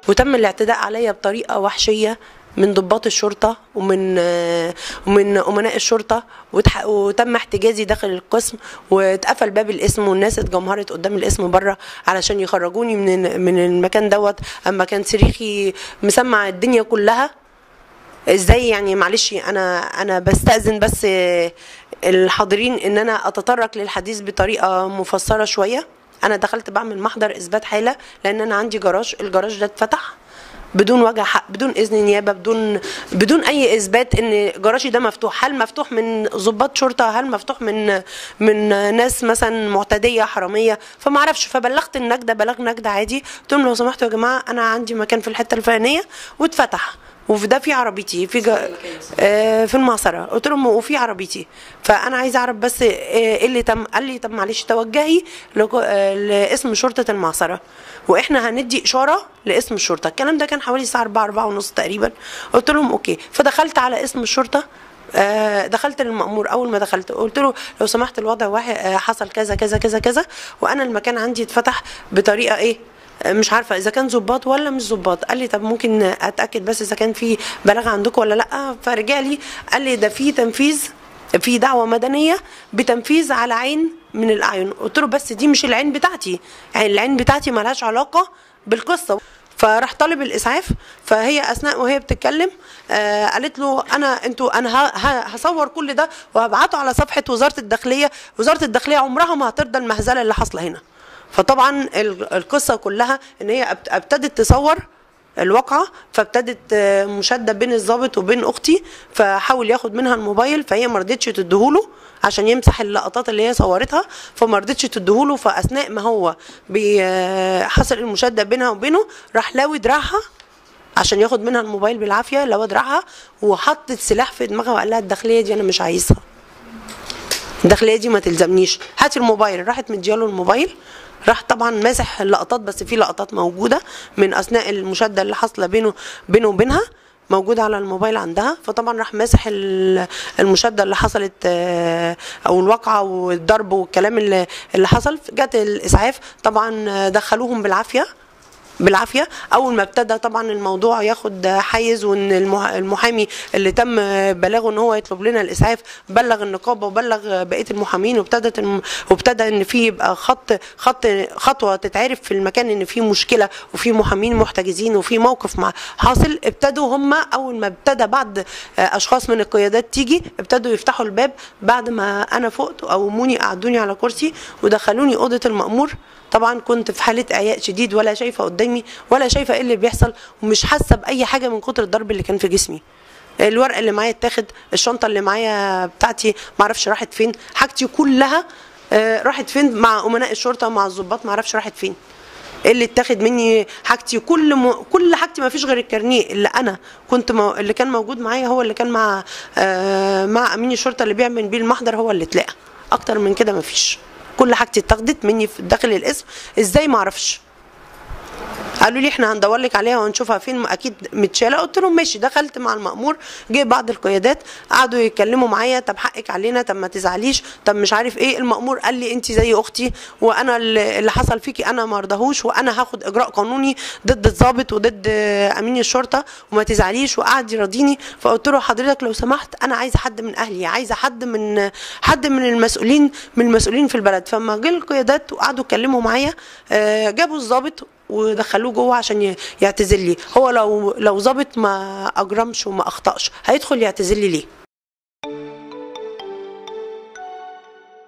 وتم الاعتداء عليا بطريقه وحشيه من ضباط الشرطة ومن آه، ومن أمناء الشرطة وتح- وتم احتجازي داخل القسم واتقفل باب القسم والناس اتجمهرت قدام القسم بره علشان يخرجوني من من المكان دوت اما كان صريخي مسمع الدنيا كلها ازاي يعني معلش انا انا بستأذن بس الحاضرين ان انا اتطرق للحديث بطريقه مفسره شويه انا دخلت بعمل محضر اثبات حاله لان انا عندي جراج الجراج ده اتفتح بدون وجه حق بدون اذن نيابه بدون بدون اي اثبات ان جراجي ده مفتوح هل مفتوح من ضباط شرطه هل مفتوح من من ناس مثلا معتديه حراميه فما اعرفش فبلغت النجده بلغ نجده عادي قلت لهم لو سمحتوا يا جماعه انا عندي مكان في الحته الفلانيه واتفتح وفي ده في عربيتي في جا آه في المعصره قلت لهم وفي عربيتي فانا عايزه اعرف بس آه، ايه اللي تم قال لي طب معلش توجهي لجو- آه، لاسم شرطه المعصره واحنا هندي اشاره لاسم الشرطه الكلام ده كان حوالي الساعه 4 4 ونص تقريبا قلت لهم اوكي فدخلت على اسم الشرطه آه، دخلت للمأمور أول ما دخلت قلت له لو سمحت الوضع واحد آه، حصل كذا كذا كذا كذا وأنا المكان عندي اتفتح بطريقة إيه آه، مش عارفه اذا كان ظباط ولا مش ظباط قال لي طب ممكن اتاكد بس اذا كان في بلاغ عندكم ولا لا فرجع لي قال لي ده في تنفيذ في دعوه مدنيه بتنفيذ على عين من الاعين قلت له بس دي مش العين بتاعتي يعني العين بتاعتي ملهاش علاقه بالقصه فراح طالب الاسعاف فهي اثناء وهي بتتكلم آه قالت له انا انتوا انا ه- ه- هصور كل ده وهبعته على صفحه وزاره الداخليه وزاره الداخليه عمرها ما هترضى المهزله اللي حاصله هنا فطبعا ال- القصه كلها ان هي ابت- ابتدت تصور الواقعة فابتدت آه، مشادة بين الضابط وبين أختي فحاول ياخد منها الموبايل فهي ما رضتش تديهوله عشان يمسح اللقطات اللي هي صورتها فما رضتش تديهوله فأثناء ما هو بي- آه، حصل المشادة بينها وبينه راح لاوي دراعها عشان ياخد منها الموبايل بالعافية لو دراعها وحطت سلاح في دماغها وقال لها الداخلية دي أنا مش عايزها الداخليه دي ما تلزمنيش هاتي الموبايل راحت مدياله الموبايل راح طبعا ماسح اللقطات بس في لقطات موجوده من اثناء المشاده اللي حاصله بينه بينه وبينها موجودة على الموبايل عندها فطبعا راح ماسح ال- المشادة اللي حصلت آه، او الواقعة والضرب والكلام اللي اللي حصل جت الاسعاف طبعا آه، دخلوهم بالعافية بالعافيه اول ما ابتدى طبعا الموضوع ياخد حيز وان المح- المحامي اللي تم بلاغه ان هو يطلب لنا الاسعاف بلغ النقابه وبلغ بقيه المحامين وابتدت الم... وابتدى ان في يبقى خط خط خطوه تتعرف في المكان ان في مشكله وفي محامين محتجزين وفي موقف مع حاصل ابتدوا هم اول ما ابتدى بعد اشخاص من القيادات تيجي ابتدوا يفتحوا الباب بعد ما انا فقت قوموني قعدوني على كرسي ودخلوني اوضه المامور طبعا كنت في حاله اعياء شديد ولا شايفه قدامي ولا شايفه ايه اللي بيحصل ومش حاسه باي حاجه من كتر الضرب اللي كان في جسمي الورق اللي معايا اتاخد الشنطه اللي معايا بتاعتي معرفش راحت فين حاجتي كلها آه، راحت فين مع امناء الشرطه مع الضباط معرفش راحت فين ايه اللي اتاخد مني حاجتي كل م... كل حاجتي ما فيش غير الكارنيه اللي انا كنت مو... اللي كان موجود معايا هو اللي كان مع آه مع امين الشرطه اللي بيعمل بيه المحضر هو اللي اتلقى اكتر من كده ما فيش كل حاجتي اتاخدت مني في داخل القسم ازاي ما اعرفش قالوا لي احنا هندور لك عليها وهنشوفها فين اكيد متشاله قلت لهم ماشي دخلت مع المأمور جه بعض القيادات قعدوا يتكلموا معايا طب حقك علينا طب ما تزعليش طب مش عارف ايه المأمور قال لي انت زي اختي وانا اللي اللي حصل فيكي انا ما ارضاهوش وانا هاخد اجراء قانوني ضد الضابط وضد امين الشرطه وما تزعليش وقعد يراضيني فقلت له حضرتك لو سمحت انا عايزه حد من اهلي عايزه حد من حد من المسؤولين من المسؤولين في البلد فما جه القيادات وقعدوا يتكلموا معايا آه، جابوا الضابط ودخلوه جوه عشان ي- يعتذر لي هو لو لو ظابط ما اجرمش وما اخطاش هيدخل يعتذر لي ليه